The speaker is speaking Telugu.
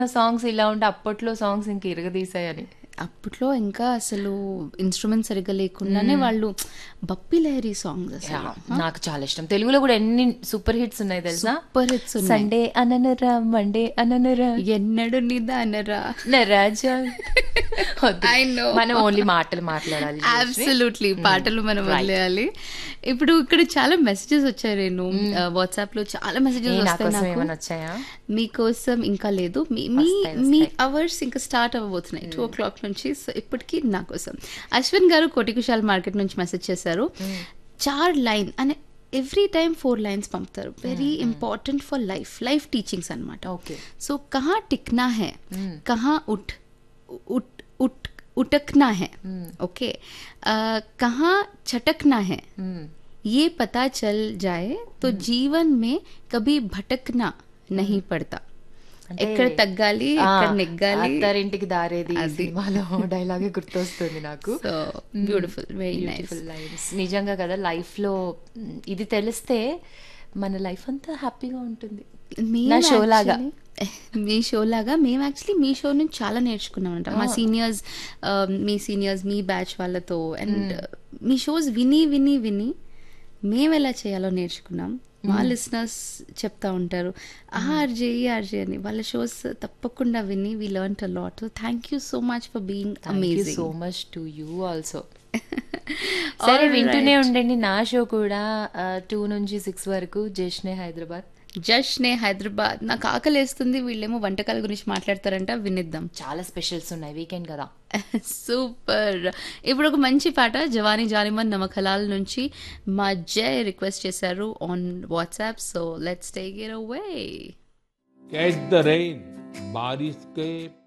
సాంగ్స్ ఇలా ఉంటే అప్పట్లో సాంగ్స్ ఇంక ఇరగదీసాయని అప్పట్లో ఇంకా అసలు ఇన్స్ట్రుమెంట్ సరిగ్గా లేకుండానే వాళ్ళు బప్పి లహరి సాంగ్స్ అసలు నాకు చాలా ఇష్టం తెలుగులో కూడా ఎన్ని సూపర్ హిట్స్ ఉన్నాయి తెలుసా సూపర్ హిట్స్ ఉన్నాయి సండే అననరా మండే అననరా ఎన్నడు నిదానరా రాజా వద్దు. I know. మనం ఓన్లీ మాటలు మాట్లాడాలి అబ్సల్యూట్లీ పాటలు మనం వదిలేయాలి ఇప్పుడు ఇక్కడ చాలా మెసేజెస్ వచ్చాయి నేను వాట్సాప్ లో చాలా మెసేజెస్ ఏ, నా వస్తాయి కోసం నాకు ఏమైనా వచ్చాయా మీకోసం ఇంకా లేదు మీ మీ వస్తాయి, మీ వస్తాయి. అవర్స్ ఇంకా స్టార్ట్ అవ్వబోతున్నాయి టూ ఓ క్లాక్ నుంచి సో ఇప్పటికీ నా కోసం అశ్విన్ గారు కోటికుశాల్ మార్కెట్ నుంచి మెసేజ్ చేశారు చార్ లైన్ అనే ఎవ్రీ టైం ఫోర్ లైన్స్ పంపుతారు very important for life life teachings అనమాట ఓకే सो कहाँ टिकना है कहाँ उठ उठ उठ उटकना है ओके अ, कहाँ छटकना है ये पता चल जाए तो जीवन में कभी भटकना नहीं पड़ता ఎక్కడ తగ్గాలి ఎక్కడ నెగ్గాలి అత్తారింటికి దారేది ఈ సినిమాలో డైలాగే గుర్తొస్తుంది నాకు so beautiful very nice beautiful lines నిజంగా కదా లైఫ్ లో మ్, ఇది తెలిస్తే మన లైఫ్ అంతా హ్యాపీగా ఉంటుంది నా షో లాగా మీ షో లాగా మేము యాక్చువల్లీ మీ షో నుంచి చాలా నేర్చుకున్నాం అంట మా సీనియర్స్ మీ సీనియర్స్ మీ బ్యాచ్ వాళ్ళతో అండ్ మీ షోస్ విని విని విని మేము ఎలా చేయాలో నేర్చుకున్నాం మా లిసనర్స్ చెప్తా ఉంటారు ఆర్జే ఆర్జే అని వాళ్ళ షోస్ తప్పకుండా విని we learn a lot thank you so much for being thank you amazing so much to you also సరే వింటూనే ఉండండి నా షో కూడా టూ నుంచి సిక్స్ వరకు జేష్నే హైదరాబాద్ జష్నే హైదరాబాద్ నాకు ఆకలేస్తుంది వీళ్ళేమో వంటకాల గురించి మాట్లాడతారంట వినిద్దాం చాలా స్పెషల్స్ ఉన్నాయి వీకెండ్ కదా సూపర్ ఇప్పుడు ఒక మంచి పాట జవానీ జానిమన్ నమక్ హలాల్ నుంచి మా జయ్ రిక్వెస్ట్ చేశారు on WhatsApp so let's take it away catch the rain बारिश के